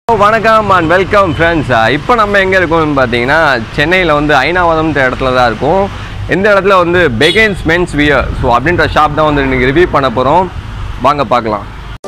வணக்கம் and welcome friends இப்போ நம்ம எங்கே இருக்கோம்னு பார்த்தீங்கன்னா சென்னையில் வந்து ஐநாவதம்ன்ற இடத்துல தான் இருக்கும் இந்த இடத்துல வந்து பெகன்ஸ் மென்ஸ் வியர் ஸோ அப்படின்ற ஷாப் தான் வந்து இன்றைக்கி ரிவ்யூ பண்ண போகிறோம் வாங்க பார்க்கலாம்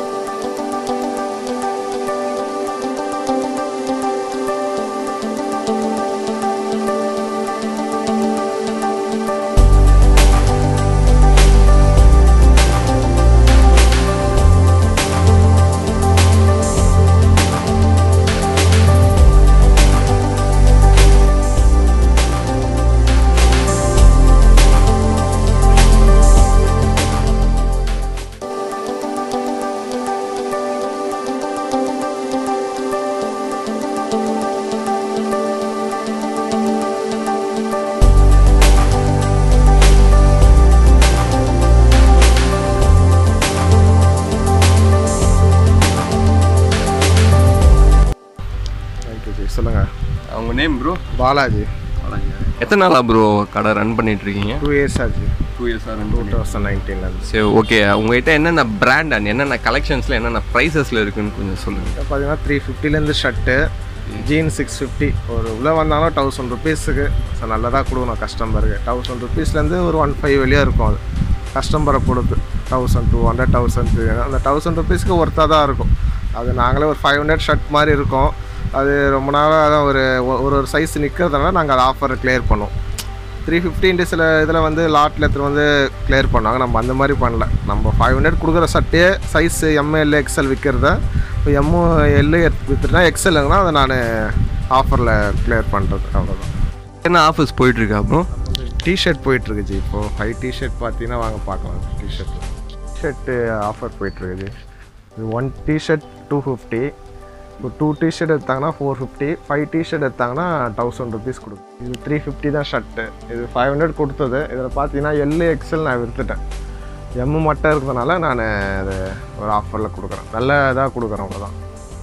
தேங்க்யூ ஜி சொல்லுங்கள் அவங்க நேம் ப்ரோ பாலாஜி எத்தனை நாளாக ப்ரோ கடை ரன் பண்ணிட்டு இருக்கீங்க டூ இயர்ஸ் ஆச்சு டூ இயர்ஸாக ரன் டூ தௌசண்ட் நைன்டீன்லேருந்து சரி ஓகே உங்ககிட்ட என்னென்ன பிராண்ட் அண்ட் என்னென்ன கலெக்ஷன்ஸில் என்னென்ன ப்ரைஸஸில் இருக்குன்னு கொஞ்சம் சொல்லுங்கள் பார்த்தீங்கன்னா த்ரீ ஃபிஃப்டிலேருந்து ஷர்ட்டு ஜீன் சிக்ஸ் ஃபிஃப்டி ஒரு உள்ளே வந்தாலும் தௌசண்ட் ருபீஸுக்கு ஸோ நல்லதாக கொடுக்கணும் கஸ்டமருக்கு தௌசண்ட் ருபீஸ்லேருந்து ஒரு ஒன் ஃபைவ் வெளியே இருக்கும் அது கஸ்டமரை கொடுத்து தௌசண்ட் டூ ஹண்ட்ரட் தௌசண்ட் அந்த தௌசண்ட் ருபீஸ்க்கு ஒர்த்தாக தான் இருக்கும் அது நாங்களே ஒரு ஃபைவ் ஹண்ட்ரட் ஷர்ட் மாதிரி இருக்கும் அது ரொம்ப நாளாக தான் ஒரு ஒரு ஒரு சைஸ் நிற்கிறதுனால நாங்கள் அதை ஆஃபரை கிளியர் பண்ணுவோம் த்ரீ ஃபிஃப்டின்ட்டு சில இதில் வந்து லாட்டில் எடுத்துகிட்டு வந்து கிளியர் பண்ணுவாங்க நம்ம அந்த மாதிரி பண்ணல நம்ம ஃபைவ் ஹண்ட்ரட் கொடுக்குற சட்டையே சைஸ் எம்எல் எக்ஸ்எல் விற்கிறத இப்போ எம்மு எல்லு விற்றுனா எக்ஸ்எல்லுங்கன்னா அதை நான் ஆஃபரில் கிளியர் பண்ணுறது அவ்வளோதான் என்ன ஆஃபீஸ் போயிட்டுருக்கா ப்ரோ டிஷர்ட் போயிட்டுருக்கு ஜி இப்போது ஃபைவ் டிஷர்ட் பார்த்தீங்கன்னா வாங்க பார்க்கலாம் டிஷர்ட் டிஷர்ட்டு ஆஃபர் போயிட்டுருக்கு ஜி இது ஒன் டிஷர்ட் டூ ஃபிஃப்டி இப்போ டூ டிஷர்ட் எடுத்தாங்கன்னா ஃபோர் ஃபிஃப்டி ஃபைவ் டிஷர்ட் எடுத்தாங்கன்னா தௌசண்ட் ருபீஸ் கொடுக்கும் இது த்ரீ ஃபிஃப்டி தான் ஷர்ட்டு இது ஃபைவ் ஹண்ட்ரட் கொடுத்தது இதில் பார்த்தீங்கன்னா எல்லு எக்ஸல் நான் விற்றுட்டேன் எம்மு மட்டும் இருக்கிறதுனால நான் அது ஒரு ஆஃபரில் கொடுக்குறேன் நல்ல இதாக கொடுக்குறேன் அவ்வளோதான்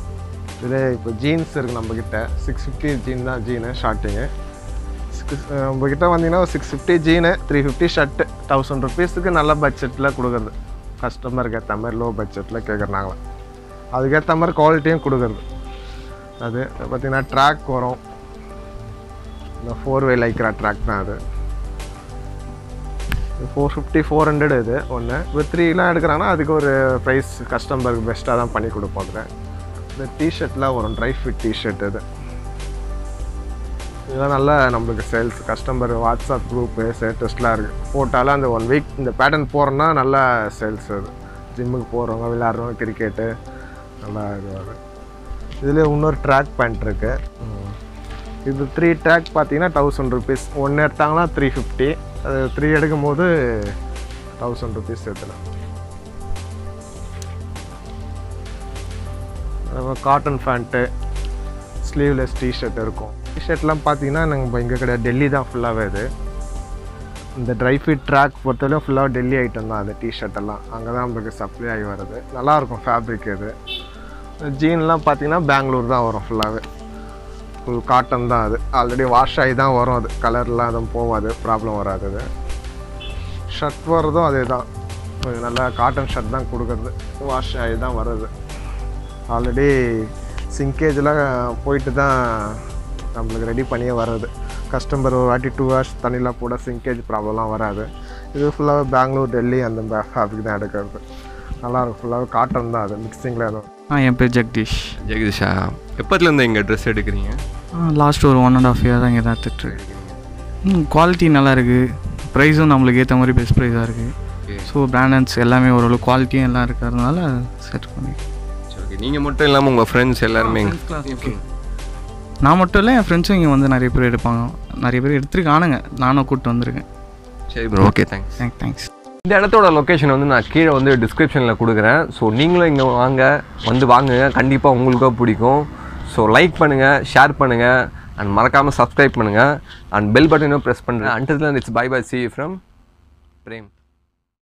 இது இப்போ ஜீன்ஸ் இருக்குது நம்மக்கிட்ட சிக்ஸ் ஃபிஃப்டி ஜீன் தான் ஜீனு ஷார்ட்டிங்கு உங்ககிட்ட வந்தீங்கன்னா ஒரு six fifty jean three fifty shirt thousand ருபீஸுக்கு நல்ல பட்ஜெட்டில் கொடுக்குறது கஸ்டமருக்கு ஏற்ற மாதிரி லோ பட்ஜெட்டில் கேட்குறாங்களா அதுக்கேற்ற மாதிரி குவாலிட்டியும் கொடுக்குறது அது பார்த்திங்கன்னா ட்ராக் வரும் இந்த ஃபோர் வே லைக்ரா ட்ராக் தான் அது ஃபோர் ஃபிஃப்டி ஃபோர் ஹண்ட்ரட் இது ஒன்று இப்போ த்ரீலாம் எடுக்கிறாங்கன்னா அதுக்கு ஒரு ப்ரைஸ் கஸ்டமருக்கு பெஸ்ட்டாக தான் பண்ணி கொடுப்போம் அதில் இந்த டிஷர்ட்லாம் வரும் ட்ரை ஃபிட் டிஷர்ட் இது இதெல்லாம் நல்லா நம்மளுக்கு சேல்ஸ் கஸ்டமர் வாட்ஸ்அப் குரூப்பு ஸ்டேட்டஸ்லாம் இருக்குது போட்டாலும் அந்த ஒன் வீக் இந்த பேட்டர்ன் போகிறோன்னா நல்லா சேல்ஸ் அது ஜிம்முக்கு போகிறவங்க விளையாடுறவங்க கிரிக்கெட்டு நல்லா இதுவாகுது இதில் இன்னொரு ட்ராக் பேண்ட் இருக்குது இது த்ரீ ட்ராக் பார்த்தீங்கன்னா தௌசண்ட் ருபீஸ் ஒன்று எடுத்தாங்கன்னா த்ரீ ஃபிஃப்டி அது த்ரீ எடுக்கும் போது தௌசண்ட் ருபீஸ் எடுத்துலாம் காட்டன் ஃபேண்ட்டு ஸ்லீவ்லெஸ் டிஷர்ட் இருக்கும் டிஷர்ட்லாம் பார்த்தீங்கன்னா நாங்கள் இங்கே கிடையாது டெல்லி தான் ஃபுல்லாகவே இது இந்த ட்ரை ஃபிட் ட்ராக் பொறுத்தவரையும் ஃபுல்லாக டெல்லி ஐட்டம் தான் அந்த டிஷர்ட் எல்லாம் அங்கே தான் நம்மளுக்கு சப்ளை ஆகி வருது நல்லாயிருக்கும் ஃபேப்ரிக் இது ஜீன்லாம் பார்த்தீங்கன்னா பெங்களூர் தான் வரும் ஃபுல்லாகவே ஃபுல் காட்டன் தான் அது ஆல்ரெடி வாஷ் ஆகி தான் வரும் அது கலர்லாம் எதுவும் போகாது ப்ராப்ளம் வராது அது ஷர்ட் வர்றதும் அதே தான் கொஞ்சம் நல்லா காட்டன் ஷர்ட் தான் கொடுக்குறது வாஷ் ஆகி தான் வருது ஆல்ரெடி சிங்கேஜ்லாம் போயிட்டு தான் நம்மளுக்கு ரெடி பண்ணியே வர்றது கஸ்டமர் ஒரு வாட்டி டூ ஹவர்ஸ் தண்ணிலாம் போட சிங்கேஜ் ப்ராப்ளம்லாம் வராது இது ஃபுல்லாக பெங்களூர் டெல்லி அந்த ஃபேப்ரிக் தான் எடுக்கிறது நல்லாயிருக்கும் ஃபுல்லாக காட்டன் தான் அது மிக்சிங்கில் எதுவும் ஆ என் பேர் ஜெகதீஷ் ஜெகதீஷா எப்போத்துலேருந்து இங்கே ட்ரெஸ் எடுக்கிறீங்க லாஸ்ட் ஒரு ஒன் அண்ட் ஆஃப் இயர் தான் இங்கே தான் எடுத்துட்ருக்கு ம் குவாலிட்டி நல்லா இருக்குது ப்ரைஸும் நம்மளுக்கு ஏற்ற மாதிரி பெஸ்ட் ப்ரைஸாக இருக்குது Okay. ஸோ பிராண்டன்ஸ் எல்லாமே ஓரளவு குவாலிட்டியும் எல்லாம் இருக்கிறதுனால செட் பண்ணி சரி ஓகே நீங்கள் மட்டும் இல்லாமல் உங்கள் ஃப்ரெண்ட்ஸ் எல்லாருமே ஓகே நான் மட்டும் இல்லை என் ஃப்ரெண்ட்ஸும் இங்கே வந்து நிறைய பேர் எடுப்பாங்க நிறைய பேர் எடுத்துருக்கானுங்க நானும் கூப்பிட்டு வந்திருக்கேன் சரி bro okay thanks thank thanks இந்த இடத்தோட லொக்கேஷன் வந்து நான் கீழே வந்து டிஸ்கிரிப்ஷனில் கொடுக்குறேன் ஸோ நீங்களும் இங்கே வாங்க வந்து வாங்குங்க கண்டிப்பாக உங்களுக்கும் பிடிக்கும் ஸோ லைக் பண்ணுங்கள் ஷேர் பண்ணுங்கள் அண்ட் மறக்காமல் சப்ஸ்கிரைப் பண்ணுங்கள் அண்ட் பெல் பட்டனும் ப்ரெஸ் பண்ணுறேன் அண்டர்ல it's bye bye see from frame